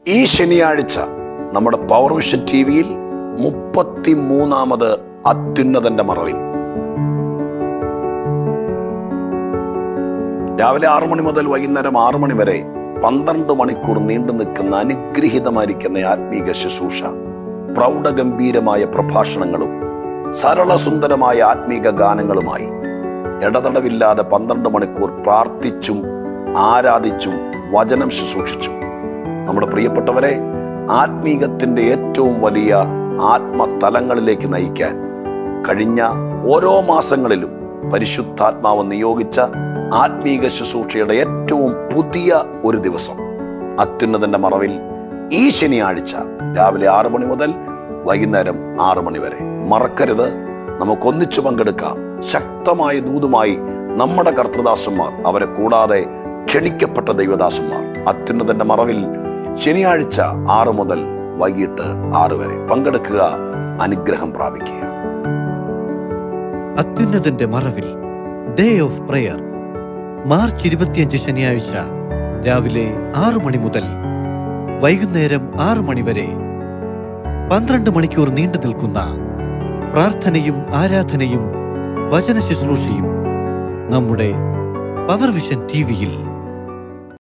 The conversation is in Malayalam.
ഈ ശനിയാഴ്ച നമ്മുടെ പവർ വിഷൻ ടി വിയിൽ മുപ്പത്തി മൂന്നാമത് അത്യുന്നതന്റെ മറവിൽ രാവിലെ ആറു മണി മുതൽ വൈകുന്നേരം ആറു മണി വരെ പന്ത്രണ്ട് മണിക്കൂർ നീണ്ടു നിൽക്കുന്ന അനുഗ്രഹീതമായിരിക്കുന്ന ആത്മീക ശുശ്രൂഷ പ്രൗഢഗംഭീരമായ പ്രഭാഷണങ്ങളും സരളസുന്ദരമായ ആത്മീക ഗാനങ്ങളുമായി ഇടതടവില്ലാതെ പന്ത്രണ്ട് മണിക്കൂർ പ്രാർത്ഥിച്ചും ആരാധിച്ചും വചനം ശുശ്രൂഷിച്ചും നമ്മുടെ പ്രിയപ്പെട്ടവരെ ആത്മീകത്തിന്റെ ഏറ്റവും വലിയ ആത്മതലങ്ങളിലേക്ക് നയിക്കാൻ കഴിഞ്ഞ ഓരോ മാസങ്ങളിലും പരിശുദ്ധാത്മാവ് നിയോഗിച്ച ആത്മീക ശുശ്രൂഷയുടെ ഏറ്റവും പുതിയ ഒരു ദിവസം അത്യുന്നതന്റെ മറവിൽ ഈ ശനിയാഴ്ച രാവിലെ ആറ് മണി മുതൽ വൈകുന്നേരം ആറ് മണി വരെ മറക്കരുത് നമുക്കൊന്നിച്ചു പങ്കെടുക്കാം ശക്തമായ ദൂതുമായി നമ്മുടെ കർത്തൃദാസന്മാർ അവരെ കൂടാതെ ക്ഷണിക്കപ്പെട്ട ദൈവദാസന്മാർ അത്യുന്നതന്റെ മറവിൽ ശനിയാഴ്ച ആറ് മുതൽ വൈകിട്ട് ആറ് വരെ പങ്കെടുക്കുക അനുഗ്രഹം പ്രാപിക്കുക അത്യുന്നതന്റെ മറവിൽ ഡേ ഓഫ് പ്രയർ മാർച്ച് ഇരുപത്തിയഞ്ച് ശനിയാഴ്ച രാവിലെ ആറു മണി മുതൽ വൈകുന്നേരം ആറു മണി വരെ പന്ത്രണ്ട് മണിക്കൂർ നീണ്ടു നിൽക്കുന്ന പ്രാർത്ഥനയും ആരാധനയും വചന ശുശ്രൂഷയും നമ്മുടെ പവർ വിഷൻ ടി വിയിൽ